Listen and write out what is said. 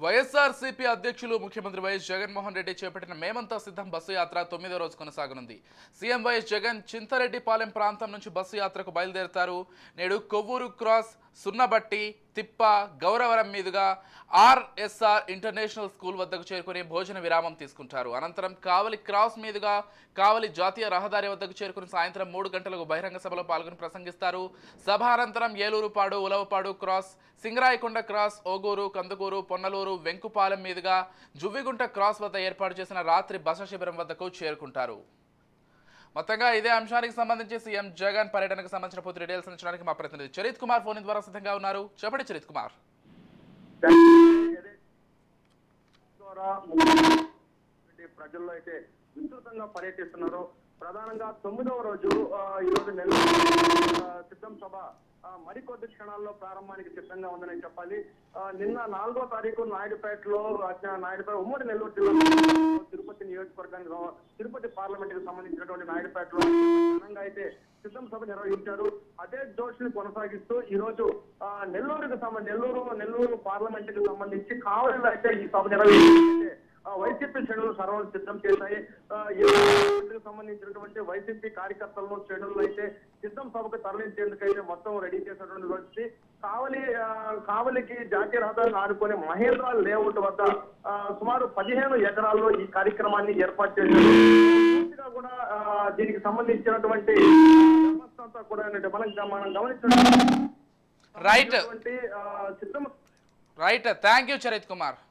వైఎస్ఆర్సీపీ అధ్యక్షులు ముఖ్యమంత్రి వైఎస్ జగన్మోహన్ రెడ్డి చేపట్టిన మేమంతా సిద్ధం బస్సు యాత్ర తొమ్మిదో రోజు కొనసాగనుంది సీఎం వైఎస్ జగన్ చింతరెడ్డిపాలెం ప్రాంతం నుంచి బస్సు యాత్రకు బయలుదేరుతారు నేడు కొవ్వూరు క్రాస్ సున్నబట్టి తిప్ప గౌరవరం మీదుగా ఆర్ఎస్ఆర్ ఇంటర్నేషనల్ స్కూల్ వద్దకు చేరుకుని భోజన విరామం తీసుకుంటారు అనంతరం కావలి క్రాస్ మీదుగా కావలి జాతీయ రహదారి వద్దకు చేరుకుని సాయంత్రం మూడు గంటలకు బహిరంగ సభలో పాల్గొని ప్రసంగిస్తారు సభ అనంతరం ఏలూరుపాడు ఉలవపాడు క్రాస్ సింగరాయకొండ క్రాస్ ఓగూరు కందుకూరు పొన్నలూరు వెంకుపాలెం మీదుగా జువ్విగుంట క్రాస్ వద్ద ఏర్పాటు చేసిన రాత్రి బస శిబిరం వద్దకు చేరుకుంటారు మొత్తంగా ఇదే అంశానికి సంబంధించి సీఎం జగన్ పర్యటనకు సంబంధించిన పూర్తి డీటెయిల్స్ అందించడానికి మా ప్రతినిధి చరిత్ కుమార్ ఫోన్ ద్వారా సిద్ధంగా ఉన్నారు చెప్పండి చరిత్ కుమార్ ద్వారా ముఖ్యమంత్రి ప్రజల్లో అయితే విస్తృతంగా పర్యటిస్తున్నారు ప్రధానంగా తొమ్మిదవ రోజు ఆ, ఈ రోజు నెల్లూరు ఆ, సిద్ధం సభ ఆ, మరికొద్ది క్షణాల్లో ప్రారంభానికి సిద్ధంగా ఉందని చెప్పాలి ఆ, నిన్న నాలుగో తారీఖు నాయుడుపేటలో ఆ, నాయుడుపేట ఉమ్మడి నెల్లూరు జిల్లా తిరుపతి నియోజకవర్గానికి రా- తిరుపతి పార్లమెంట్ కి సంబంధించినటువంటి నాయుడుపేటలో ఘనంగా అయితే సిద్ధం సభ నిర్వహించారు అదే జోష్ ని కొనసాగిస్తూ ఈ రోజు ఆ, నెల్లూరుకు సంబంధించి నెల్లూరు నెల్లూరు పార్లమెంట్ కి సంబంధించి కావలిలో అయితే ఈ సభ నిర్వహించారు వైసీపీ శ్రేణులు సర్వం సిద్ధం చేశాయి ఆ, ఈ పార్లమెంటుకు సంబంధించినటువంటి వైసీపీ కార్యకర్తలను శ్రేణులను అయితే సిద్ధం సభకు తరలించేందుకైతే మొత్తం రెడీ చేసినటువంటి పరిస్థితి కావలి ఆ, కావలికి జాతీయ రహదారిని ఆడుకునే మహేంద్ర లేఅవుట్ వద్ద ఆ, సుమారు పదిహేను ఎకరాల్లో ఈ కార్యక్రమాన్ని ఏర్పాటు చేశారు పూర్తిగా కూడా ఆ, దీనికి సంబంధించినటువంటి వ్యవస్థ అంతా కూడా ఏంటంటే మనం మనం గమనించినటువంటి రైట్ ఆ, సిద్ధం right thank you Charith Kumar